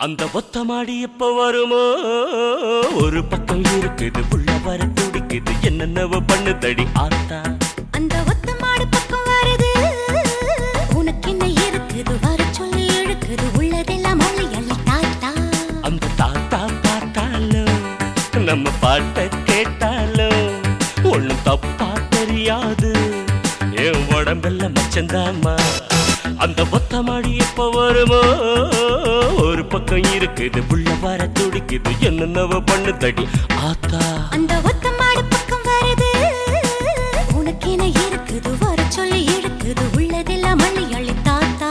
அந்த ஒத்த மாடி எப்ப வருமோ ஒரு பக்கம் இருக்குது புள்ள வர துடிக்குது என்னென்னவோ பண்ணுதடி ஆத்தா அந்த ஒத்த மாடு பக்கம் வருது உனக்கு என்ன இருக்குது வர சொல்லி இழுக்குது உள்ளதெல்லாம் அள்ளி அள்ளி தாத்தா அந்த தாத்தா பார்த்தாலும் நம்ம பாட்ட கேட்டாலும் ஒண்ணும் தப்பா தெரியாது என் உடம்பெல்லாம் மச்சந்தாமா அந்த ஒத்த மாடி எப்ப வருமோ ஒரு பக்கம் இருக்குது புள்ள வர துடிக்குது என்னென்னவோ பண்ணுதடி ஆத்தா அந்த ஒத்த மாடு பக்கம் வருது உனக்கு என்ன இருக்குது வர சொல்லி இழுக்குது உள்ளதெல்லாம் அள்ளி அள்ளி தாத்தா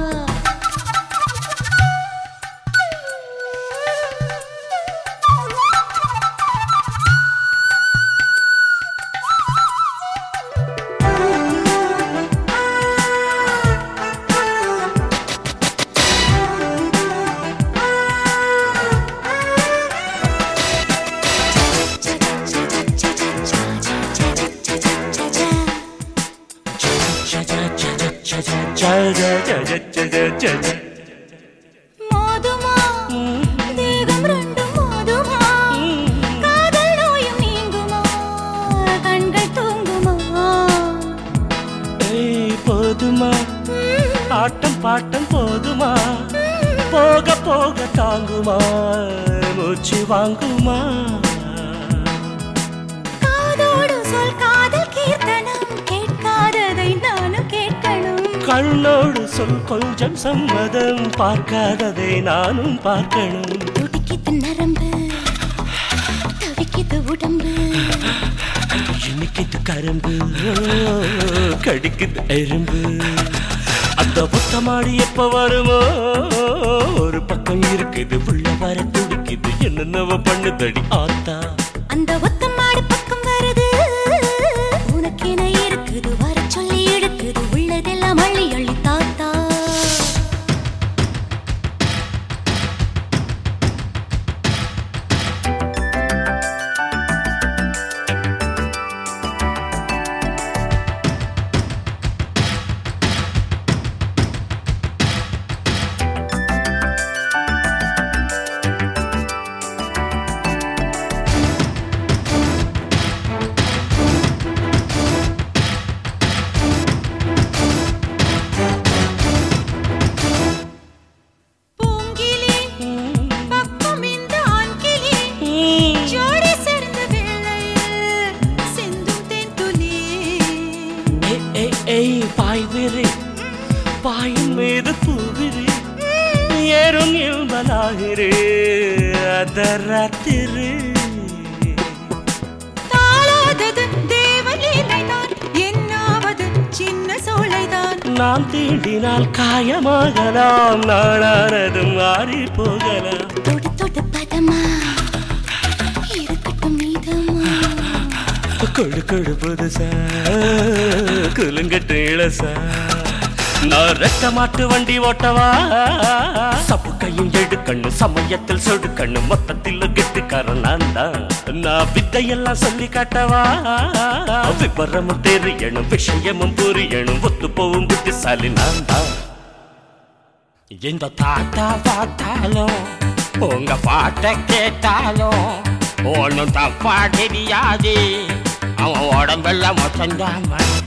மோதுமா தேகம் ரெண்டும் மோதுமா காதல் நோயும் நீங்குமா கண்கள் தூங்குமா ஏய், போதுமா ஆட்டம் பாட்டம் போதுமா போக போக தாங்குமா மூச்சு வாங்குமா காதோடு சொல் காதல் கீர்த்தனம் கேட்காததை நானும் கேட்கணும் கண்ணோடு சொல் கொஞ்சம் சம்மதம் பார்க்காததை நானும் பார்க்கணும் துடிக்குது நரம்பு தவிக்குது உடம்பு இனிக்குது கரும்பு கடிக்குது எறும்பு அந்த புத்தமாடி எப்ப வருமோ ஒரு பக்கம் இருக்குது புள்ள வர துடிக்குது என்னென்னவோ பண்ணுதடி ஆத்தா அந்த ஒத்த மாடு பக்கம் வருது உனக்கு என்ன இருக்குது வர சொல்லி எடுக்குது உள்ளதெல்லாம் அள்ளி அள்ளி தாத்தா பூங்கிலி பக்கம் இந்த ஆண்கிளி ஜோடி சேர்ந்த வேளையில் சிந்தும் தென்துளி ஏய், ஏய், ஏய், பாய் விரி பாயின் மீது பூவிரி ஏறும் இன்பலாகிறே அதராத்திரி தாளாதது தேவலீலைதான் என்னாவது சின்ன சோலைதான் நாம் தீண்டினால் காயமாகலாம் நாளானதும் மாறி போகலாம் தொடு தொடு பதமா இருக்கட்டும் மீதமா கொடு கொடு புதுசா குலுங்கட்டு இளசா நான் ரெட்ட மாட்டு வண்டி ஓட்டவா சப்பு கையும் எடுக்கண்ணு சமயத்தில் சொடுக்கண்ணு மொத்தத்தில் கெட்டுக்காரன் நான் தான் நான் வித்தையெல்லாம் சொல்லி காட்டவா விவரமும் தெரியணும் விஷயமும் புரியணும் ஒத்து போவும் புத்திசாலி நான் தான் இந்த தாத்தா பார்த்தாலும் உங்க பாட்ட கேட்டாலும் ஒன்னும் தப்பா தெரியாது அவன் உடம்பெல்லாம் மொத்தந்தாம